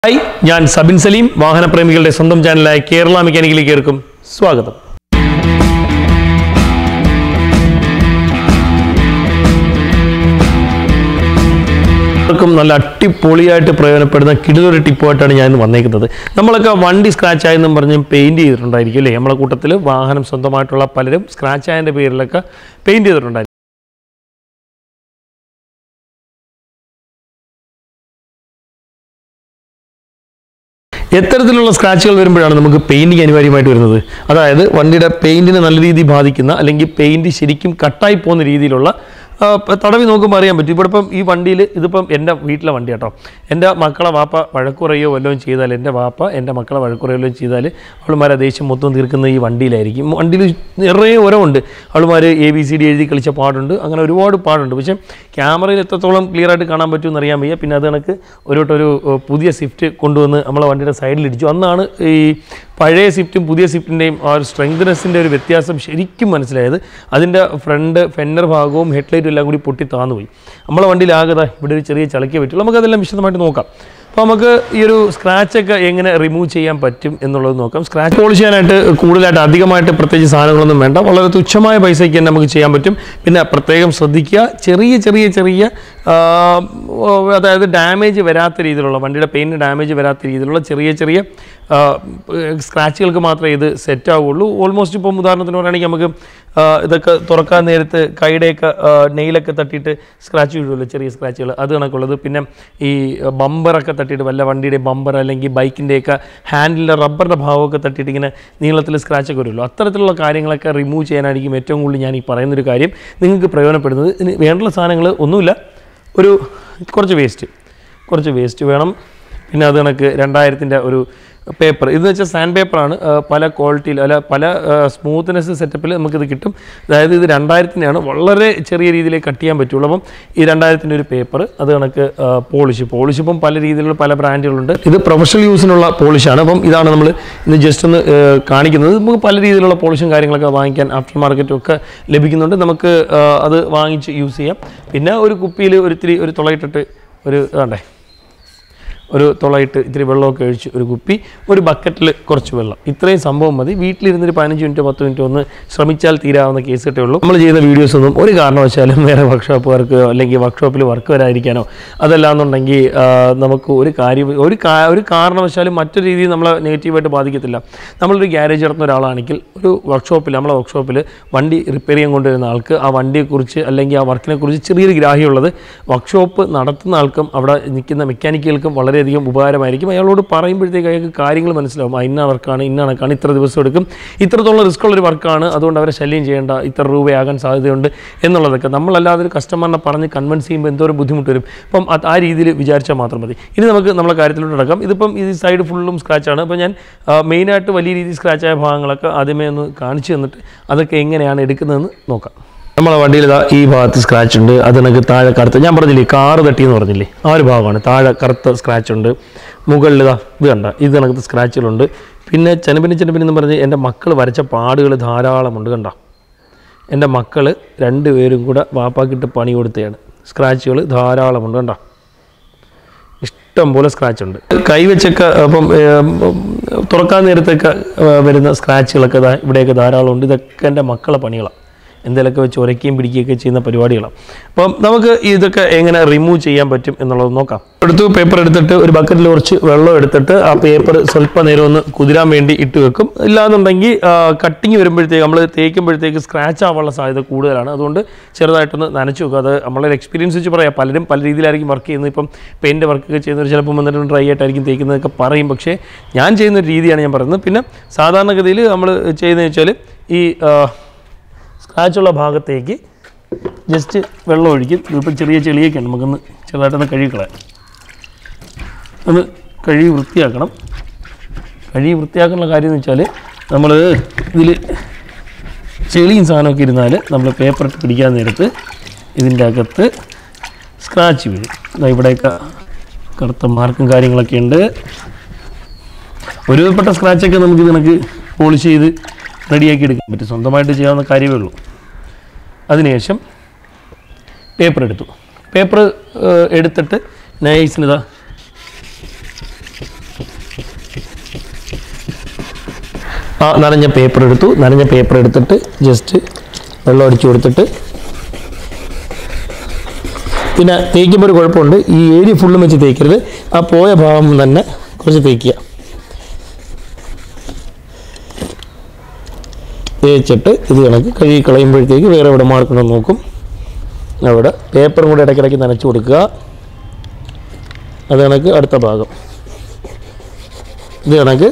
Hi ഞാൻ സബിൻ സലീം വാഹനപ്രേമികളുടെ സ്വന്തം ചാനലായ കേരള മെക്കാനിക്കലിലേക്ക് ഏർക്കും സ്വാഗതം എല്ലാവർക്കും നല്ല അടിപൊളിയായിട്ട് പ്രയോജനപ്പെടുന്ന കിടിലൊരു ടിപ്പുമായിട്ടാണ് ഞാൻ ഇന്ന് വന്നേക്കുന്നത് നമ്മളൊക്കെ വണ്ടി സ്ക്രാച്ച് ആയെന്നും പറഞ്ഞ് പെയിൻറ് ചെയ്തിട്ടുണ്ടായിരിക്കും അല്ലേ നമ്മളെ കൂട്ടത്തിൽ വാഹനം സ്വന്തമായിട്ടുള്ള പലരും സ്ക്രാച്ച് ആയതിൻ്റെ പേരിലൊക്കെ പെയിൻറ് ചെയ്തിട്ടുണ്ടായിരിക്കും എത്തരത്തിലുള്ള സ്ക്രാച്ചുകൾ വരുമ്പോഴാണ് നമുക്ക് പെയിൻറ്റിങ് അനിവാര്യമായിട്ട് വരുന്നത് അതായത് വണ്ടിയുടെ പെയിൻറ്റിനെ നല്ല രീതിയിൽ ബാധിക്കുന്ന അല്ലെങ്കിൽ പെയിൻറ്റ് ശരിക്കും കട്ടായി പോകുന്ന രീതിയിലുള്ള ആ, പ- തടവി നോക്കുമ്പോൾ അറിയാൻ പറ്റും ഇവിടെ ഇപ്പം ഈ വണ്ടിയിൽ ഇതിപ്പം എൻ്റെ വീട്ടിലെ വണ്ടി കേട്ടോ എൻ്റെ മക്കളെ വാപ്പ വഴക്കുറയോ വല്ലതും ചെയ്താൽ എൻ്റെ വാപ്പ എൻ്റെ മക്കളെ വഴക്കുറയോ വല്ലതും ചെയ്താൽ അവളുമാരെ ദേഷ്യം മൊത്തം തീർക്കുന്ന ഈ വണ്ടിയിലായിരിക്കും വണ്ടിയിൽ നിറയെ ഉരവുണ്ട് അവളുമാർ എ ബി സി ഡി എഴുതി കളിച്ച പാടുണ്ട് അങ്ങനെ ഒരുപാട് പാടുണ്ട് പക്ഷേ ക്യാമറയിൽ എത്രത്തോളം ക്ലിയർ ആയിട്ട് കാണാൻ പറ്റുമെന്ന് അറിയാൻ വയ്യ പിന്നെ അത് കണക്ക് ഒരു വട്ടം ഒരു ഏഹ്, പുതിയ സ്വിഫ്റ്റ് കൊണ്ടുവന്ന് നമ്മളെ വണ്ടിയുടെ സൈഡിൽ ഇടിച്ചു അന്നാണ് ഈ പഴയ സ്വിഫ്റ്റും പുതിയ സ്വിഫ്റ്റിൻ്റെയും ആ ഒരു സ്ട്രെങ്ത്നെസ്സിൻ്റെ ഒരു വ്യത്യാസം ശരിക്കും മനസ്സിലായത് അതിൻ്റെ ഫ്രണ്ട് ഫെന്നർ ഭാഗവും ഹെഡ്ലൈറ്റും എല്ലാം കൂടി പൊട്ടി താന്നു പോയി നമ്മളെ വണ്ടിയിലാകത ഇവിടെ ഒരു ചെറിയ ചളക്കേ പറ്റുള്ളൂ നമുക്കതെല്ലാം വിശദമായിട്ട് നോക്കാം അപ്പോൾ നമുക്ക് ഈ ഒരു സ്ക്രാച്ചൊക്കെ എങ്ങനെ റിമൂവ് ചെയ്യാൻ പറ്റും എന്നുള്ളത് നോക്കാം സ്ക്രാച്ച് പോളിഷ് ചെയ്യാനായിട്ട് കൂടുതലായിട്ട് അധികമായിട്ട് പ്രത്യേകിച്ച് സാധനങ്ങളൊന്നും വേണ്ട വളരെ തുച്ഛമായ പൈസയ്ക്ക് തന്നെ നമുക്ക് ചെയ്യാൻ പറ്റും പിന്നെ പ്രത്യേകം ശ്രദ്ധിക്കുക ചെറിയ ചെറിയ ചെറിയ ആ, ഓ, അതായത് ഡാമേജ് വരാത്ത രീതിയിലുള്ള വണ്ടിയുടെ പെയിൻറ്റ് ഡാമേജ് വരാത്ത രീതിയിലുള്ള ചെറിയ ചെറിയ ആ, സ്ക്രാച്ചുകൾക്ക് മാത്രമേ ഇത് സെറ്റ് ആവുള്ളൂ ഓൾമോസ്റ്റ് ഇപ്പം ഉദാഹരണത്തിന് പറയുകയാണെങ്കിൽ നമുക്ക് ആ, ഇതൊക്കെ തുറക്കാൻ നേരത്ത് കൈയുടെയൊക്കെ നെയിലൊക്കെ തട്ടിയിട്ട് സ്ക്രാച്ച് വീഴുമല്ലോ ചെറിയ സ്ക്രാച്ചുകൾ അത് കണക്കുള്ളത് പിന്നെ ഈ ബമ്പറൊക്കെ തട്ടിയിട്ട് വല്ല വണ്ടിയുടെ ബമ്പർ അല്ലെങ്കിൽ ബൈക്കിൻ്റെയൊക്കെ ഹാൻഡിലിൻ്റെ റബ്ബറിൻ്റെ ഭാഗമൊക്കെ തട്ടിയിട്ട് ഇങ്ങനെ നീളത്തിൽ സ്ക്രാച്ചൊക്കെ വരുമല്ലോ അത്തരത്തിലുള്ള കാര്യങ്ങളൊക്കെ റിമൂവ് ചെയ്യാനായിരിക്കും ഏറ്റവും കൂടുതൽ ഞാൻ ഈ പറയുന്നൊരു കാര്യം നിങ്ങൾക്ക് പ്രയോജനപ്പെടുന്നത് ഇതിന് വേണ്ടുള്ള സാധനങ്ങൾ ഒന്നുമില്ല ഒരു കുറച്ച് വേസ്റ്റ് കുറച്ച് വേസ്റ്റ് വേണം പിന്നെ അത് കണക്ക് രണ്ടായിരത്തിൻ്റെ ഒരു പേപ്പർ ഇതെന്ന് വെച്ചാൽ സാൻഡ് പേപ്പറാണ് പല ക്വാളിറ്റിയിൽ അല്ല പല സ്മൂത്ത്നെസ് സെറ്റപ്പിൽ നമുക്കിത് കിട്ടും അതായത് ഇത് രണ്ടായിരത്തിൻ്റെയാണ് വളരെ ചെറിയ രീതിയിൽ കട്ട് ചെയ്യാൻ പറ്റുള്ളൂ അപ്പം ഈ രണ്ടായിരത്തിൻ്റെ ഒരു പേപ്പർ അത് കണക്ക് പോളിഷ് പോളിഷ് ഇപ്പം പല രീതിയിലുള്ള പല ബ്രാൻഡുകളുണ്ട് ഇത് പ്രൊഫഷണൽ യൂസിനുള്ള പോളിഷാണ് അപ്പം ഇതാണ് നമ്മൾ ഇന്ന് ജസ്റ്റ് ഒന്ന് ആ, കാണിക്കുന്നത് നമുക്ക് പല രീതിയിലുള്ള പോളിഷും കാര്യങ്ങളൊക്കെ വാങ്ങിക്കാൻ ആഫ്റ്റർ മാർക്കറ്റും ഒക്കെ ലഭിക്കുന്നുണ്ട് നമുക്ക് ആ, അത് വാങ്ങിച്ച് യൂസ് ചെയ്യാം പിന്നെ ഒരു കുപ്പിയിൽ ഒരിത്തിരി ഒരു തുളയിട്ടിട്ട് ഒരു വേണ്ടേ ഒരു തുളയിട്ട് ഇത്തിരി വെള്ളമൊക്കെ ഒഴിച്ച് ഒരു കുപ്പി ഒരു ബക്കറ്റിൽ കുറച്ച് വെള്ളം ഇത്രയും സംഭവം മതി വീട്ടിലിരുന്നൊരു പതിനഞ്ച് മിനിറ്റ് പത്ത് മിനിറ്റ് ഒന്ന് ശ്രമിച്ചാൽ തീരാവുന്ന കേസ് കിട്ടേ ഉള്ളൂ നമ്മൾ ചെയ്യുന്ന വീഡിയോസ് ഒന്നും ഒരു കാരണവശാലും വേറെ വർക്ക്ഷോപ്പ് വർക്ക് അല്ലെങ്കിൽ വർക്ക്ഷോപ്പിൽ വർക്ക് വരാതിരിക്കാനോ അതല്ലാന്നുണ്ടെങ്കിൽ ആ, നമുക്ക് ഒരു കാര്യം ഒരു കാ- ഒരു കാരണവശാലും മറ്റൊരു രീതിയിൽ നമ്മളെ നെഗറ്റീവായിട്ട് ബാധിക്കത്തില്ല നമ്മളൊരു ഗ്യാരേജ് നടത്തുന്ന ഒരാളാണെങ്കിൽ ഒരു വർക്ക്ഷോപ്പിൽ നമ്മളെ വർക്ക്ഷോപ്പിൽ വണ്ടി റിപ്പയർ ചെയ്യാൻ കൊണ്ടുവരുന്ന ആൾക്ക് ആ വണ്ടിയെക്കുറിച്ച് അല്ലെങ്കിൽ ആ വർക്കിനെ കുറിച്ച് ചെറിയൊരു ഗ്രാഹ്യമുള്ളത് വർക്ക്ഷോപ്പ് നടത്തുന്ന ആൾക്കും അവിടെ നിൽക്കുന്ന മെക്കാനിക്കുകൾക്കും വളരെയധികം ഉപകാരമായിരിക്കും അയാളോട് പറയുമ്പോഴത്തേക്ക് അയാൾക്ക് കാര്യങ്ങൾ മനസ്സിലാവും ആ ഇന്ന വർക്കാണ് ഇന്ന കണക്കാണ് ഇത്ര ദിവസം എടുക്കും ഇത്രത്തോളം റിസ്ക് ഉള്ളൊരു വർക്കാണ് അതുകൊണ്ട് അവരെ ശല്യം ചെയ്യേണ്ട ഇത്ര രൂപയാകാൻ സാധ്യതയുണ്ട് എന്നുള്ളതൊക്കെ നമ്മളല്ലാതെ ഒരു കസ്റ്റമറിനെ പറഞ്ഞ് കൺവിൻസ് ചെയ്യുമ്പോൾ എന്തോരം ബുദ്ധിമുട്ട് വരും അപ്പം അത് ആ രീതിയിൽ വിചാരിച്ചാൽ മാത്രം മതി ഇനി നമുക്ക് നമ്മളെ കാര്യത്തിലോട്ട് നടക്കാം ഇതിപ്പം ഈ സൈഡ് ഫുള്ളും സ്ക്രാച്ചാണ് അപ്പോൾ ഞാൻ മെയിനായിട്ട് വലിയ രീതിയിൽ സ്ക്രാച്ചായ ഭാഗങ്ങളൊക്കെ ആദ്യമേ ഒന്ന് കാണിച്ചു തന്നിട്ട് അതൊക്കെ എങ്ങനെയാണ് എടുക്കുന്നതെന്ന് നോക്കാം നമ്മളെ വണ്ടിയിൽ ഇതാ ഈ ഭാഗത്ത് സ്ക്രാച്ച് ഉണ്ട് അത് എനിക്ക് താഴെ കറുത്ത ഞാൻ പറഞ്ഞില്ലേ കാറ് തട്ടി എന്ന് പറഞ്ഞില്ലേ ആ ഒരു ഭാഗമാണ് താഴെ കറുത്ത സ്ക്രാച്ച് ഉണ്ട് മുകളിൽ ഇതാ ഇത് കണ്ട ഇത് കണക്കത്തെ സ്ക്രാച്ചുകളുണ്ട് പിന്നെ ചെനപ്പിന് ചെനപ്പിന് എന്ന് പറഞ്ഞ് എൻ്റെ മക്കൾ വരച്ച പാടുകൾ ധാരാളമുണ്ട് കണ്ട എൻ്റെ മക്കൾ രണ്ടുപേരും കൂടെ വാപ്പാക്കിട്ട് പണി കൊടുത്തതാണ് സ്ക്രാച്ചുകൾ ധാരാളമുണ്ട് കണ്ട ഇഷ്ടം പോലെ സ്ക്രാച്ച് ഉണ്ട് കൈവച്ചൊക്കെ അപ്പം ഏം, തുറക്കാൻ നേരത്തൊക്കെ ഏ, വരുന്ന സ്ക്രാച്ചുകളൊക്കെ ദാ ഇവിടെയൊക്കെ ധാരാളം ഉണ്ട് ഇതൊക്കെ എൻ്റെ മക്കളെ പണികളാണ് എന്തെങ്കിലുമൊക്കെ വെച്ച് ഉരയ്ക്കുകയും പിടിക്കുകയൊക്കെ ചെയ്യുന്ന പരിപാടികളാണ് അപ്പം നമുക്ക് ഇതൊക്കെ എങ്ങനെ റിമൂവ് ചെയ്യാൻ പറ്റും എന്നുള്ളത് നോക്കാം എടുത്തു പേപ്പർ എടുത്തിട്ട് ഒരു ബക്കറ്റിൽ കുറച്ച് വെള്ളം എടുത്തിട്ട് ആ പേപ്പർ സ്വല്പ നേരം ഒന്ന് കുതിരാൻ വേണ്ടി ഇട്ട് വെക്കും ഇല്ലാന്നുണ്ടെങ്കിൽ കട്ടിങ് വരുമ്പോഴത്തേക്ക് നമ്മൾ തേക്കുമ്പോഴത്തേക്ക് സ്ക്രാച്ച് ആവാനുള്ള സാധ്യത കൂടുതലാണ് അതുകൊണ്ട് ചെറുതായിട്ടൊന്ന് നനച്ചു വെക്കുക അത് നമ്മളൊരു എക്സ്പീരിയൻസ് വെച്ച് പറയാം പലരും പല രീതിയിലായിരിക്കും വർക്ക് ചെയ്യുന്നത് ഇപ്പം പെയിൻറ്റ് വർക്കൊക്കെ ചെയ്യുന്നവർ ചിലപ്പോൾ വന്നിട്ട് ഡ്രൈ ആയിട്ടായിരിക്കും തേക്കുന്നതൊക്കെ പറയും പക്ഷേ ഞാൻ ചെയ്യുന്ന ഒരു രീതിയാണ് ഞാൻ പറയുന്നത് പിന്നെ സാധാരണഗതിയിൽ നമ്മൾ ചെയ്യുന്നത് വെച്ചാൽ ഈ ആ, സ്ക്രാച്ചുള്ള ഭാഗത്തേക്ക് ജസ്റ്റ് വെള്ളം ഒഴിക്കും ഇതിപ്പോൾ ചെറിയ ചെളിയൊക്കെ ഉണ്ട് നമുക്കൊന്ന് ചെറുതായിട്ടൊന്ന് കഴുകിക്കളയാം ഒന്ന് കഴുകി വൃത്തിയാക്കണം കഴുകി വൃത്തിയാക്കാനുള്ള കാര്യം എന്ന് വെച്ചാൽ നമ്മൾ ഇതിൽ ചെളിയും സാധനമൊക്കെ ഇരുന്നാൽ നമ്മൾ പേപ്പർ ഇട്ട് പിടിക്കാൻ നേരത്ത് ഇതിൻ്റെ അകത്ത് സ്ക്രാച്ച് വീഴും ദാ ഇവിടെയൊക്കെ കറുത്ത മാർക്കും കാര്യങ്ങളൊക്കെ ഉണ്ട് ഒരുവിധപ്പെട്ട സ്ക്രാച്ചൊക്കെ നമുക്ക് ഇതിനക്ക് പോളിഷ് ചെയ്ത് റെഡിയാക്കി എടുക്കാൻ പറ്റും സ്വന്തമായിട്ട് ചെയ്യാവുന്ന കാര്യമേ ഉള്ളൂ അതിനുശേഷം പേപ്പർ എടുത്തു പേപ്പർ എടുത്തിട്ട് നൈസിന് ഇതാ ആ നനഞ്ഞ പേപ്പർ എടുത്തു നനഞ്ഞ പേപ്പർ എടുത്തിട്ട് ജസ്റ്റ് വെള്ളം അടിച്ചു കൊടുത്തിട്ട് പിന്നെ തേക്കുമ്പോൾ ഒരു കുഴപ്പമുണ്ട് ഈ ഏരിയ ഫുള്ളും വെച്ച് തേക്കരുത് ആ പോയ ഭാഗം തന്നെ കുറച്ച് തേക്കുക തേച്ചിട്ട് ഇത് കണക്ക് കഴുകി കളയുമ്പോഴത്തേക്ക് വേറെ എവിടെ മാർക്കണമെന്ന് നോക്കും അവിടെ പേപ്പറും കൂടെ ഇടയ്ക്കിടയ്ക്ക് നനച്ചു കൊടുക്കുക അത് കണക്ക് അടുത്ത ഭാഗം ഇത് കണക്ക്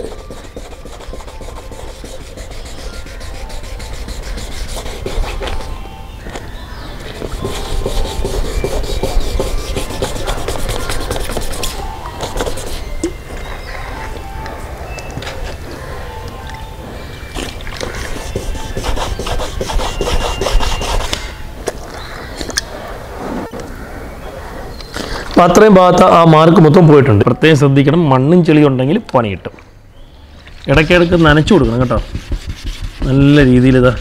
അപ്പം അത്രയും ഭാഗത്ത് ആ മാർക്ക് മൊത്തം പോയിട്ടുണ്ട് പ്രത്യേകം ശ്രദ്ധിക്കണം മണ്ണും ചെളിയും ഉണ്ടെങ്കിൽ പണി കിട്ടും ഇടയ്ക്കിടയ്ക്ക് നനച്ചു കൊടുക്കണം കേട്ടോ നല്ല രീതിയിൽ ഇതാ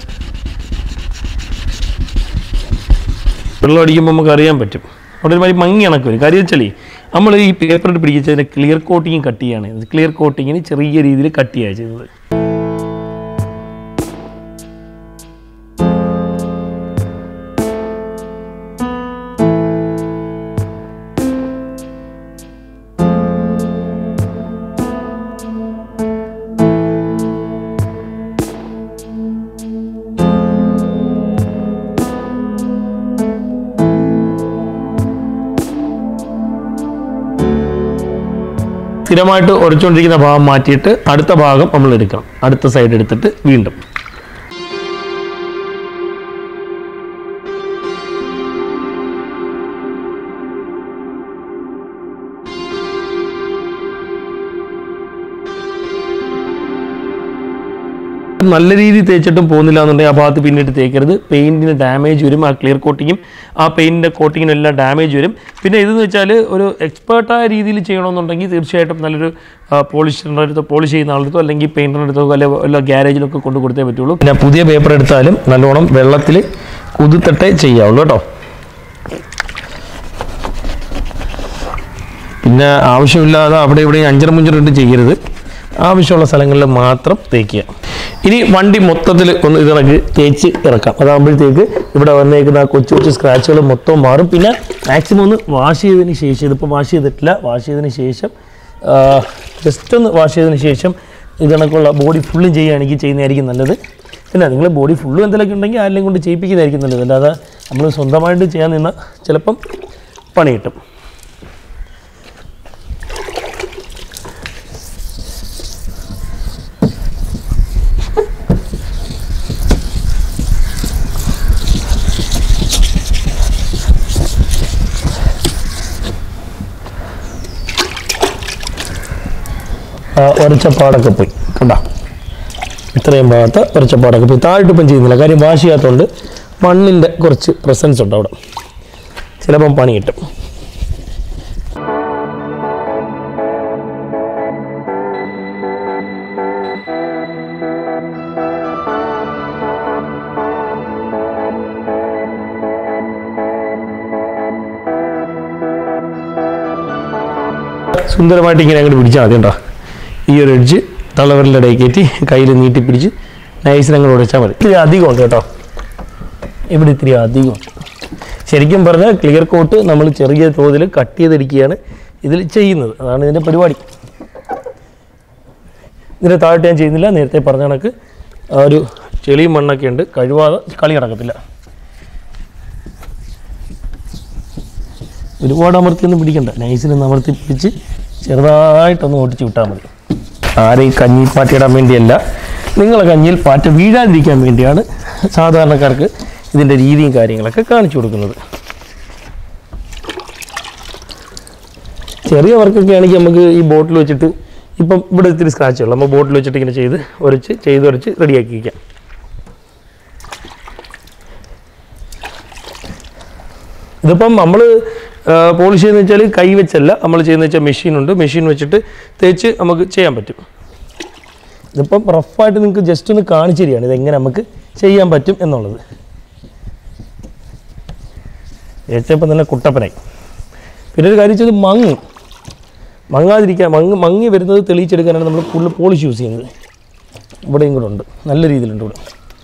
വെള്ളം അടിക്കുമ്പോൾ നമുക്ക് അറിയാൻ പറ്റും അവിടെ ഒരു മാതിരി മങ്ങി കണക്ക് വരും കാര്യം വെച്ചാലേ നമ്മൾ ഈ പേപ്പർ ഇട്ട് പിടിച്ചതിൻ്റെ ക്ലിയർ കോട്ടിങ് കട്ട് ചെയ്യാണ് ക്ലിയർ കോട്ടിങ്ങിന് ചെറിയ രീതിയിൽ കട്ട് ചെയ്യുക ചെയ്യുന്നത് സ്ഥിരമായിട്ട് ഉരച്ചുകൊണ്ടിരിക്കുന്ന ഭാഗം മാറ്റിയിട്ട് അടുത്ത ഭാഗം നമ്മൾ എടുക്കണം അടുത്ത സൈഡ് എടുത്തിട്ട് വീണ്ടും നല്ല രീതിയിൽ തേച്ചിട്ടും പോകുന്നില്ല എന്നുണ്ടെങ്കിൽ ആ ഭാഗത്ത് പിന്നിട്ട് തേക്കരുത് പെയിൻറ്റിന് ഡാമേജ് വരും ആ ക്ലിയർ കോട്ടിങ്ങും ആ പെയിൻറ്റിൻ്റെ കോട്ടിങ്ങിനും എല്ലാം ഡാമേജ് വരും പിന്നെ ഇതെന്ന് വെച്ചാൽ ഒരു എക്സ്പേർട്ടായ രീതിയിൽ ചെയ്യണമെന്നുണ്ടെങ്കിൽ തീർച്ചയായിട്ടും നല്ലൊരു പോളിഷിൻ്റെ അടുത്തോ പോളിഷ് ചെയ്യുന്ന ആളടുത്തോ അല്ലെങ്കിൽ പെയിൻറ്ററിൻ്റെ അടുത്തോ അല്ലെ വല്ല ഗ്യാരേജിലൊക്കെ കൊണ്ട് കൊടുത്തേ പറ്റുള്ളൂ പിന്നെ പുതിയ പേപ്പർ എടുത്താലും നല്ലോണം വെള്ളത്തിൽ കുതിർത്തിട്ടേ ചെയ്യാവുള്ളൂ കേട്ടോ പിന്നെ ആവശ്യമില്ലാതെ അവിടെ ഇവിടെ അഞ്ചര മുഞ്ചറിട്ട് ചെയ്യരുത് ആവശ്യമുള്ള സ്ഥലങ്ങളിൽ മാത്രം തേക്കുക ഇനി വണ്ടി മൊത്തത്തിൽ ഒന്ന് ഇതിറക്കി തേച്ച് ഇറക്കാം അതാകുമ്പോഴത്തേക്ക് ഇവിടെ വന്നേക്കുന്ന ആ കൊച്ചു കൊച്ചു സ്ക്രാച്ചുകൾ മൊത്തം മാറും പിന്നെ മാക്സിമം ഒന്ന് വാഷ് ചെയ്തതിന് ശേഷം ഇതിപ്പോൾ വാഷ് ചെയ്തിട്ടില്ല വാഷ് ചെയ്തതിന് ശേഷം ജസ്റ്റ് ഒന്ന് വാഷ് ചെയ്തതിന് ശേഷം ഇതിണക്കുള്ള ബോഡി ഫുള്ളും ചെയ്യുകയാണെങ്കിൽ ചെയ്യുന്നതായിരിക്കും നല്ലത് പിന്നെ നിങ്ങൾ ബോഡി ഫുള്ളും എന്തെങ്കിലുമൊക്കെ ഉണ്ടെങ്കിൽ ആരെങ്കിലും കൊണ്ട് ചെയ്യിപ്പിക്കുന്നതായിരിക്കും നല്ലത് അല്ലാതെ നമ്മൾ സ്വന്തമായിട്ട് ചെയ്യാൻ നിന്നാൽ ചിലപ്പം പണി കിട്ടും ആ ഉരച്ചപ്പാടൊക്കെ പോയി കണ്ടോ ഇത്രയും ഭാഗത്ത് ഉരച്ചപ്പാടൊക്കെ പോയി താഴോട്ട് ഇപ്പം ചെയ്യുന്നില്ല കാര്യം വാഷ് ചെയ്യാത്തതുകൊണ്ട് മണ്ണിൻ്റെ കുറച്ച് പ്രസൻസ് ഉണ്ട് അവിടെ ചിലപ്പം പണി കിട്ടും സുന്ദരമായിട്ട് ഇങ്ങനെ അങ്ങോട്ട് പിടിച്ചാൽ മതി കേട്ടോ ഈ ഒരു എഡ്ജ് തള്ളവരലിൻ്റെ ഇടയിൽ കയറ്റി കയ്യിൽ നീട്ടി പിടിച്ച് നൈസിന് അങ്ങോട്ട് ഉടച്ചാൽ മതി ഇത്തിരി അധികമുണ്ട് കേട്ടോ ഇവിടെ ഇത്തിരി അധികമുണ്ട് ശരിക്കും പറഞ്ഞാൽ ക്ലിയർ കോട്ട് നമ്മൾ ചെറിയ തോതിൽ കട്ട് ചെയ്തെടുക്കുകയാണ് ഇതിൽ ചെയ്യുന്നത് അതാണ് ഇതിൻ്റെ പരിപാടി ഇതിൻ്റെ താഴോട്ട് ഞാൻ ചെയ്യുന്നില്ല നേരത്തെ പറഞ്ഞ കണക്ക് ആ ഒരു ചെളിയും മണ്ണൊക്കെ ഉണ്ട് കഴിവാതെ കളി നടക്കത്തില്ല ഒരുപാട് അമർത്തിയൊന്നും പിടിക്കണ്ട നൈസിനൊന്ന് അമർത്തി പിടിച്ച് ചെറുതായിട്ടൊന്ന് ഓടിച്ച് വിട്ടാൽ മതി ആരെയും കഞ്ഞി പാറ്റിയിടാൻ വേണ്ടിയല്ല നിങ്ങളെ കഞ്ഞിയിൽ പാറ്റ വീഴാതിരിക്കാൻ വേണ്ടിയാണ് സാധാരണക്കാർക്ക് ഇതിൻ്റെ രീതിയും കാര്യങ്ങളൊക്കെ കാണിച്ചു കൊടുക്കുന്നത് ചെറിയ വർക്കൊക്കെ ആണെങ്കിൽ നമുക്ക് ഈ ബോട്ടിൽ വെച്ചിട്ട് ഇപ്പം ഇവിടെ ഇത്തിരി സ്ക്രാച്ച് ഉള്ളു നമ്മൾ ബോട്ടിൽ വെച്ചിട്ട് ഇങ്ങനെ ചെയ്ത് ഉരച്ച് ചെയ്ത് ഉരച്ച് റെഡിയാക്കി വയ്ക്കാം ഇതിപ്പം നമ്മൾ പോളിഷ് ചെയ്യുന്ന വെച്ചാൽ കൈ വെച്ചല്ല നമ്മൾ ചെയ്യുന്ന വെച്ചാൽ മെഷീനുണ്ട് മെഷീൻ വെച്ചിട്ട് തേച്ച് നമുക്ക് ചെയ്യാൻ പറ്റും ഇതിപ്പം റഫായിട്ട് നിങ്ങൾക്ക് ജസ്റ്റ് ഒന്ന് കാണിച്ചു തരികയാണ് ഇതെങ്ങനെ നമുക്ക് ചെയ്യാൻ പറ്റും എന്നുള്ളത് തേച്ചപ്പം തന്നെ കുട്ടപ്പനായി പിന്നെ ഒരു കാര്യം വെച്ചാൽ ഇത് മങ്ങും മങ്ങാതിരിക്കാൻ മങ്ങ് മങ്ങി വരുന്നത് തെളിയിച്ചെടുക്കാനാണ് നമ്മൾ കൂടുതൽ പോളിഷ് യൂസ് ചെയ്യുന്നത് ഇവിടെയും കൂടെ ഉണ്ട് നല്ല രീതിയിലുണ്ട് ഇവിടെ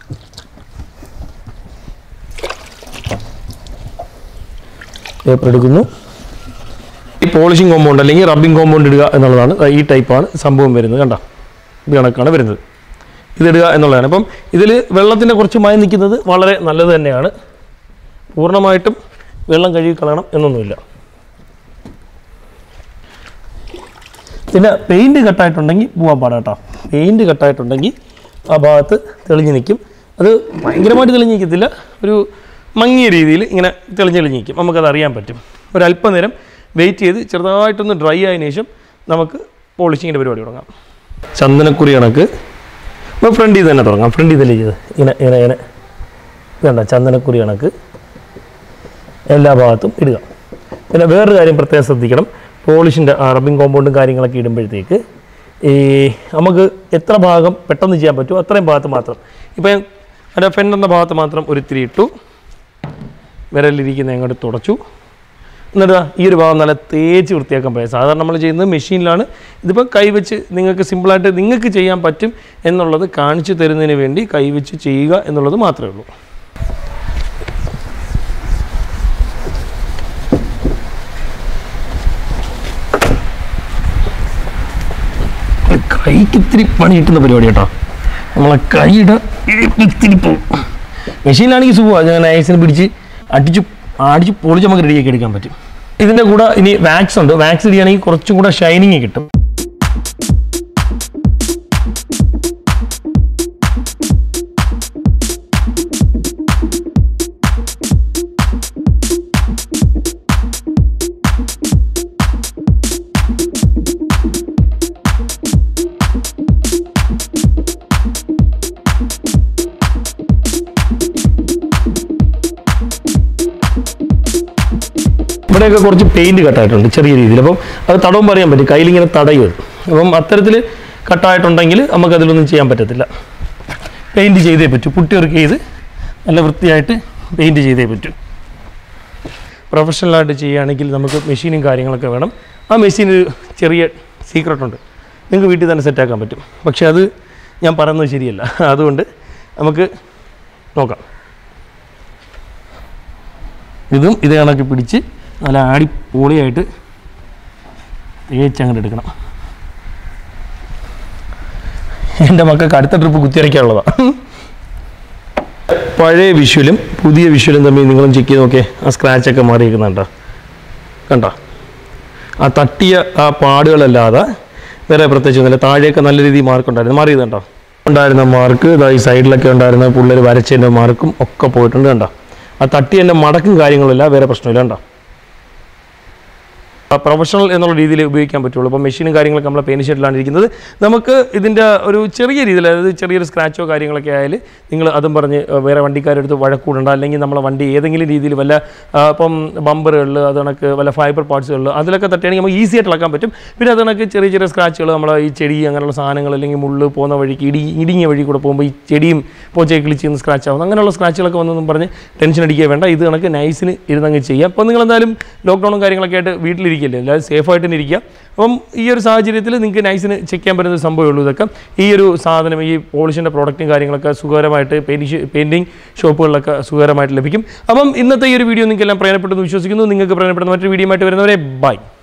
പേപ്പർ എടുക്കുന്നു ഈ പോളിഷിംഗ് കോമ്പൗണ്ട് അല്ലെങ്കിൽ റബ്ബിംഗ് കോമ്പൗണ്ട് ഇടുക എന്നുള്ളതാണ് ദാ ഈ ടൈപ്പാണ് സംഭവം വരുന്നത് കണ്ട ഇത് കണക്കാണ് വരുന്നത് ഇതിടുക എന്നുള്ളതാണ് അപ്പം ഇതിൽ വെള്ളത്തിൻ്റെ കുറച്ച് മയം നിൽക്കുന്നത് വളരെ നല്ലത് തന്നെയാണ് പൂർണ്ണമായിട്ടും വെള്ളം കഴുകി കളയണം എന്നൊന്നുമില്ല പിന്നെ പെയിൻറ്റ് കട്ടായിട്ടുണ്ടെങ്കിൽ പോകാൻ പാടാം കേട്ടോ പെയിൻറ്റ് കട്ടായിട്ടുണ്ടെങ്കിൽ ആ ഭാഗത്ത് തെളിഞ്ഞ് നിൽക്കും അത് ഭയങ്കരമായിട്ട് തെളിഞ്ഞ് നിൽക്കത്തില്ല ഒരു മങ്ങിയ രീതിയിൽ ഇങ്ങനെ തെളിഞ്ഞ് തെളിഞ്ഞ് നിൽക്കും നമുക്കത് അറിയാൻ പറ്റും ഒരല്പനേരം വെയിറ്റ് ചെയ്ത് ചെറുതായിട്ടൊന്ന് ഡ്രൈ ആയതിനു ശേഷം നമുക്ക് പോളിഷിങ്ങിൻ്റെ പരിപാടി തുടങ്ങാം ചന്ദനക്കുറി കണക്ക് അപ്പോൾ ഫ്രണ്ടിൽ തന്നെ തുടങ്ങാം ഫ്രണ്ടിൽ തന്നെ ചെയ്ത് ഇങ്ങനെ ഇങ്ങനെ ഇങ്ങനെ വേണ്ട ചന്ദനക്കുറി കണക്ക് എല്ലാ ഭാഗത്തും ഇടുക പിന്നെ വേറൊരു കാര്യം പ്രത്യേകം ശ്രദ്ധിക്കണം പോളിഷിൻ്റെ റബ്ബിംഗ് കോമ്പൗണ്ടും കാര്യങ്ങളൊക്കെ ഇടുമ്പോഴത്തേക്ക് ഈ നമുക്ക് എത്ര ഭാഗം പെട്ടെന്ന് ചെയ്യാൻ പറ്റുമോ അത്രയും ഭാഗത്ത് മാത്രം ഇപ്പം അതിൻ്റെ ഫ്രണ്ട് ഭാഗത്ത് മാത്രം ഒരു ഇത്തിരി ഇട്ടു വിരലിരിക്കുന്ന അങ്ങോട്ട് തുടച്ചു എന്നിട്ട് ദാ ഈ ഒരു ഭാഗം നല്ല തേച്ച് വൃത്തിയാക്കാൻ പറ്റും സാധാരണ നമ്മൾ ചെയ്യുന്നത് മെഷീനിലാണ് ഇതിപ്പോൾ കൈവച്ച് നിങ്ങൾക്ക് സിമ്പിളായിട്ട് നിങ്ങൾക്ക് ചെയ്യാൻ പറ്റും എന്നുള്ളത് കാണിച്ചു തരുന്നതിന് വേണ്ടി കൈവച്ച് ചെയ്യുക എന്നുള്ളത് മാത്രമേ ഉള്ളൂ കൈക്ക് ഇത്തിരി പണി കിട്ടുന്ന പരിപാടി കേട്ടോ നമ്മളെ കൈയുടെ ഇത്തിരി പോവും മെഷീനിലാണെങ്കിൽ സുഖമാണ് ഞാൻ ഐസിന് പിടിച്ച് അടിച്ച് അടിച്ച് പൊളിച്ച് നമുക്ക് റെഡിയാക്കി എടുക്കാൻ പറ്റും ഇതിൻ്റെ കൂടെ ഇനി വാക്സ് ഉണ്ട് വാക്സ് ഇടുകയാണെങ്കിൽ കുറച്ചും കൂടെ ഷൈനിങ് കിട്ടും ഇവിടെയൊക്കെ കുറച്ച് പെയിൻറ് കട്ടായിട്ടുണ്ട് ചെറിയ രീതിയിൽ അപ്പം അത് തടവും പറയാൻ പറ്റും കയ്യിലിങ്ങനെ തടയും അത്. അപ്പം അത്തരത്തിൽ കട്ടായിട്ടുണ്ടെങ്കിൽ നമുക്കതിലൊന്നും ചെയ്യാൻ പറ്റത്തില്ല പെയിൻറ് ചെയ്തേ പറ്റൂ പുട്ടിയൊരുക്കി ചെയ്ത് നല്ല വൃത്തിയായിട്ട് പെയിൻറ് ചെയ്തേ പറ്റൂ പ്രൊഫഷണലായിട്ട് ചെയ്യുകയാണെങ്കിൽ നമുക്ക് മെഷീനും കാര്യങ്ങളൊക്കെ വേണം ആ മെഷീന് ചെറിയ സീക്രട്ട് ഉണ്ട് നിങ്ങൾക്ക് വീട്ടിൽ തന്നെ സെറ്റാക്കാൻ പറ്റും പക്ഷേ അത് ഞാൻ പറയുന്നത് ശരിയല്ല അതുകൊണ്ട് നമുക്ക് നോക്കാം ഇതും ഇത് കണക്ക് പിടിച്ച് നല്ല ആടി പൊളിയായിട്ട് തേച്ച് അങ്ങോട്ട് എടുക്കണം എൻ്റെ മക്കൾക്ക് അടുത്ത ട്രിപ്പ് കുത്തിയരയ്ക്കാനുള്ളതാണ് പഴയ വിഷ്വലും പുതിയ വിഷ്വലും തമ്മിൽ നിങ്ങളും ചെക്ക് ചെയ്ത് നോക്കിയേ ആ സ്ക്രാച്ചൊക്കെ മാറിയിരിക്കുന്നുണ്ടോ കണ്ടോ ആ തട്ടിയ ആ പാടുകളല്ലാതെ വേറെ പ്രത്യേകിച്ച് ഒന്നുമില്ല താഴെയൊക്കെ നല്ല രീതിയിൽ മാർക്ക് ഉണ്ടായിരുന്നു മാറിയത് കണ്ടോ ഉണ്ടായിരുന്ന മാർക്ക് ഇതാ ഈ സൈഡിലൊക്കെ ഉണ്ടായിരുന്ന പിള്ളേർ വരച്ചതിൻ്റെ മാർക്കും ഒക്കെ പോയിട്ടുണ്ട് കണ്ടോ ആ തട്ടിയതിൻ്റെ മടക്കും കാര്യങ്ങളില്ല വേറെ പ്രശ്നമില്ല കണ്ടോ പ്രൊഫഷണൽ എന്നുള്ള രീതിയിൽ ഉപയോഗിക്കാൻ പറ്റുള്ളൂ അപ്പോൾ മെഷീനും കാര്യങ്ങളൊക്കെ നമ്മൾ പെയിൻറ്റ് ഷെഡിലാണ് ഇരിക്കുന്നത് നമുക്ക് ഇതിൻ്റെ ഒരു ചെറിയ രീതിയിൽ അതായത് ചെറിയൊരു സ്ക്രാച്ചോ കാര്യങ്ങളൊക്കെ ആയാൽ നിങ്ങൾ അതും പറഞ്ഞ് ഏഹ്, വേറെ വണ്ടിക്കാരെടുത്ത് വഴക്കൂടണ്ട അല്ലെങ്കിൽ നമ്മളെ വണ്ടി ഏതെങ്കിലും രീതിയിൽ വല്ല ആ, ഇപ്പം ബമ്പറുകളിൽ അത് കണക്ക് വല്ല ഫൈബർ പാർട്സുകളിൽ അതിലൊക്കെ തട്ടുകയാണെങ്കിൽ നമുക്ക് ഈസി ആയിട്ട് ഇളക്കാൻ പറ്റും പിന്നെ അത് കണക്ക് ചെറിയ ചെറിയ സ്ക്രാച്ചുകൾ നമ്മൾ ഈ ചെടി അങ്ങനെയുള്ള സാധനങ്ങൾ അല്ലെങ്കിൽ മുള്ള് പോകുന്ന വഴിക്ക് ഇടി ഇടുങ്ങിയ വഴി കൂടെ പോകുമ്പോൾ ഈ ചെടിയും പോച്ചയൊക്കെ കിളിച്ച് നിന്ന് സ്ക്രാച്ച് ആവും അങ്ങനെയുള്ള സ്ക്രാച്ചുകളൊക്കെ വന്നൊന്നും പറഞ്ഞ് ടെൻഷൻ അടിക്കുക വേണ്ട ഇത് കണക്ക് നൈസിന് ഇരുന്നങ്ങ് ചെയ്യാം അപ്പോൾ നിങ്ങൾ എന്തായാലും ലോക്ക്ഡൗണും കാര്യങ്ങളൊക്കെ ആയിട്ട് വീട്ടിലിരിക്കില്ലേ എല്ലാവരും സേഫായിട്ട് തന്നെ ഇരിക്കുക അപ്പം ഈ ഒരു സാഹചര്യത്തിൽ നിങ്ങൾക്ക് നൈസിന് ചെക്ക് ചെയ്യാൻ പറ്റുന്ന ഒരു സംഭവമേ ഉള്ളൂ ഇതൊക്കെ ഈ ഒരു സാധനം ഈ പോളിഷിൻ്റെ പ്രോഡക്റ്റും കാര്യങ്ങളൊക്കെ സുഖകരമായിട്ട് പെയിൻറ്റിങ് പെയിൻറ്റിങ് ഷോപ്പുകളിലൊക്കെ സുഖകരമായിട്ട് ലഭിക്കും അപ്പം ഇന്നത്തെ ഈ ഒരു വീഡിയോ നിങ്ങൾക്ക് എല്ലാം പ്രയോജനപ്പെട്ടെന്ന് വിശ്വസിക്കുന്നു നിങ്ങൾക്ക് പ്രയോജനപ്പെടുന്ന മറ്റൊരു വീഡിയോ ആയിട്ട് വരുന്നവരെ ബൈ